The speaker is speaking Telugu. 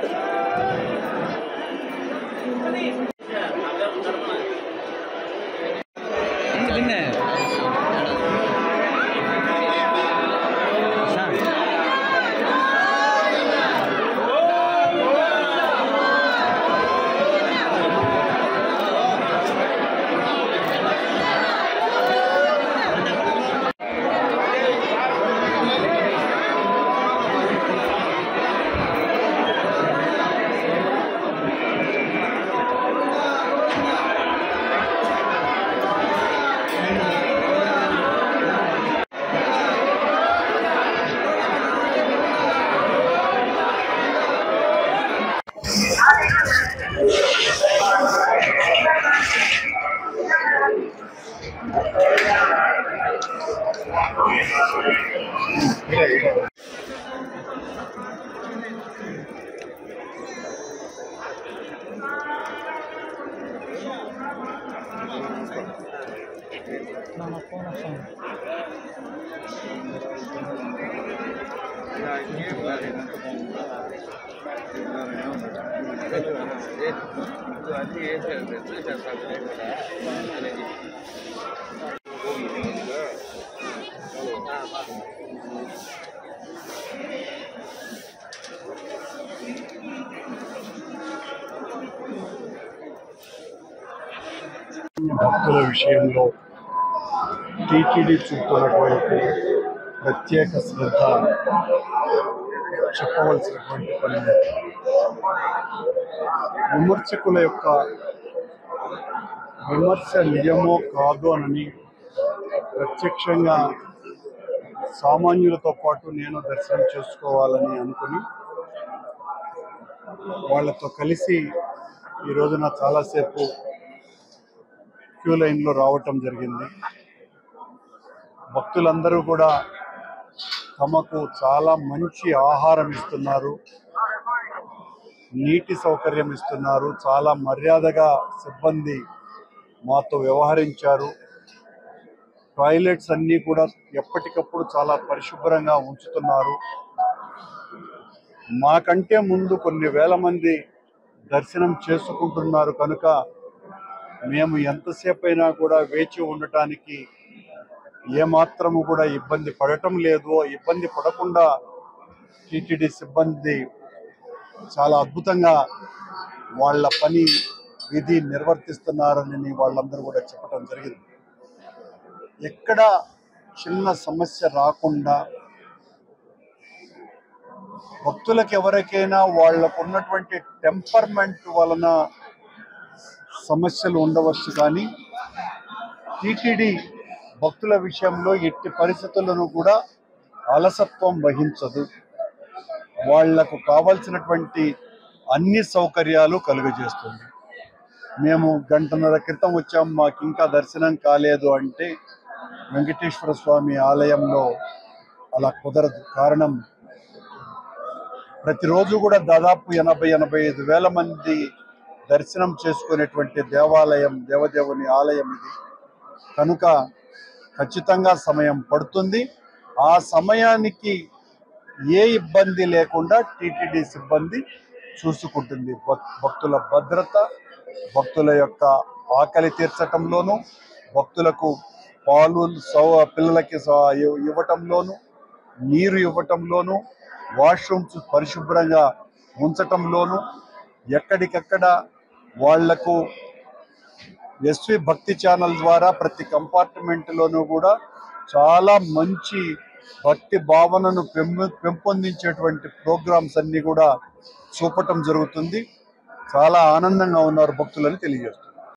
భక్తుల విషయంలో టీటీడీ చూపుతున్నటువంటి ప్రత్యేక శ్రద్ధ చెప్పవలసినటువంటి పని లేదు. విమర్శకుల యొక్క విమర్శ నిజమో కాదు అనని ప్రత్యక్షంగా సామాన్యులతో పాటు నేను దర్శనం చేసుకోవాలని అనుకుని వాళ్ళతో కలిసి ఈ రోజున చాలాసేపు క్యూ లైన్లో రావటం జరిగింది భక్తులందరూ కూడా తమకు చాలా మంచి ఆహారం ఇస్తున్నారు నీటి సౌకర్యం ఇస్తున్నారు చాలా మర్యాదగా సిబ్బంది మాతో వ్యవహరించారు టాయిలెట్స్ అన్నీ కూడా ఎప్పటికప్పుడు చాలా పరిశుభ్రంగా ఉంచుతున్నారు మాకంటే ముందు కొన్ని వేల మంది దర్శనం చేసుకుంటున్నారు కనుక మేము ఎంతసేపు అయినా కూడా వేచి ఉండటానికి ఏమాత్రము కూడా ఇబ్బంది పడటం లేదు ఇబ్బంది పడకుండా టీటీడీ సిబ్బంది చాలా అద్భుతంగా వాళ్ళ పని విధి నిర్వర్తిస్తున్నారని వాళ్ళందరూ కూడా చెప్పడం జరిగింది ఎక్కడ చిన్న సమస్య రాకుండా భక్తులకు ఎవరికైనా వాళ్ళకు ఉన్నటువంటి టెంపర్మెంట్ వలన సమస్యలు ఉండవచ్చు కానీ టీటీడీ భక్తుల విషయంలో ఎట్టి పరిస్థితులను కూడా అలసత్వం వహించదు వాళ్లకు కావాల్సినటువంటి అన్ని సౌకర్యాలు కలుగజేస్తుంది మేము గంటన్నర క్రితం వచ్చాం మాకు ఇంకా దర్శనం కాలేదు అంటే వెంకటేశ్వర స్వామి ఆలయంలో అలా కుదరదు కారణం ప్రతిరోజు కూడా దాదాపు ఎనభై ఎనభై ఐదు వేల మంది దర్శనం చేసుకునేటువంటి దేవాలయం దేవదేవుని ఆలయం ఇది కనుక ఖచ్చితంగా సమయం పడుతుంది ఆ సమయానికి ఏ ఇబ్బంది లేకుండా టీటీడీ సిబ్బంది చూసుకుంటుంది భక్- భక్తుల భద్రత భక్తుల యొక్క ఆకలి తీర్చటంలోనూ భక్తులకు పాలు సౌ పిల్లలకి స- ఇవ్- ఇవ్వటంలోనూ నీరు ఇవ్వటంలోనూ వాష్రూమ్స్ పరిశుభ్రంగా ఉంచటంలోనూ ఎక్కడికక్కడ వాళ్లకు ఎస్వి భక్తి ఛానల్ ద్వారా ప్రతి కంపార్ట్మెంట్లోనూ కూడా చాలా మంచి భక్తి భావనను పెంపు పెంపొందించేటువంటి ప్రోగ్రామ్స్ అన్ని కూడా చూపటం జరుగుతుంది చాలా ఆనందంగా ఉన్నారు భక్తులని తెలియజేస్తారు